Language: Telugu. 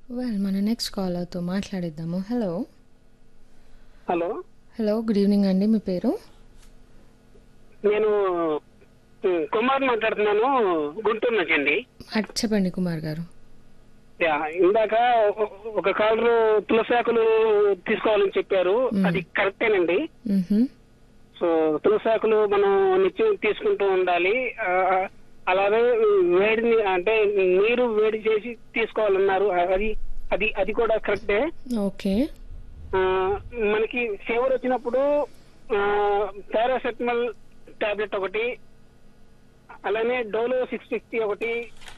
వెల్ మన నెక్స్ట్ కాలర్తో మాట్లాడిద్దాము hello hello hello good evening అండి మీ పేరు నేను ఉమ్, కుమార్ మాట్లాడుతున్నాను గుంటూరు నుంచి అండి అట్ చెప్పండి కుమార్ గారు యా, ఇందాక ఒక- ఒక కాలరు తులసాకులు తీసుకోవాలని చెప్పారు అది కరెక్టేనండి మ్హూ. సో తులసాకులు మనం నిత్యం తీసుకుంటూ ఉండాలి ఆ, అలాగే వేడిని అంటే నీరు వేడి చేసి తీసుకోవాలన్నారు అది అది అది కూడా కరెక్టే ఓకే ఆ, మనకి ఫీవర్ వచ్చినప్పుడు పారాసెటమాల్ టాబ్లెట్ ఒకటి అలానే డోలో సిక్స్ ఫిఫ్టీ ఒకటి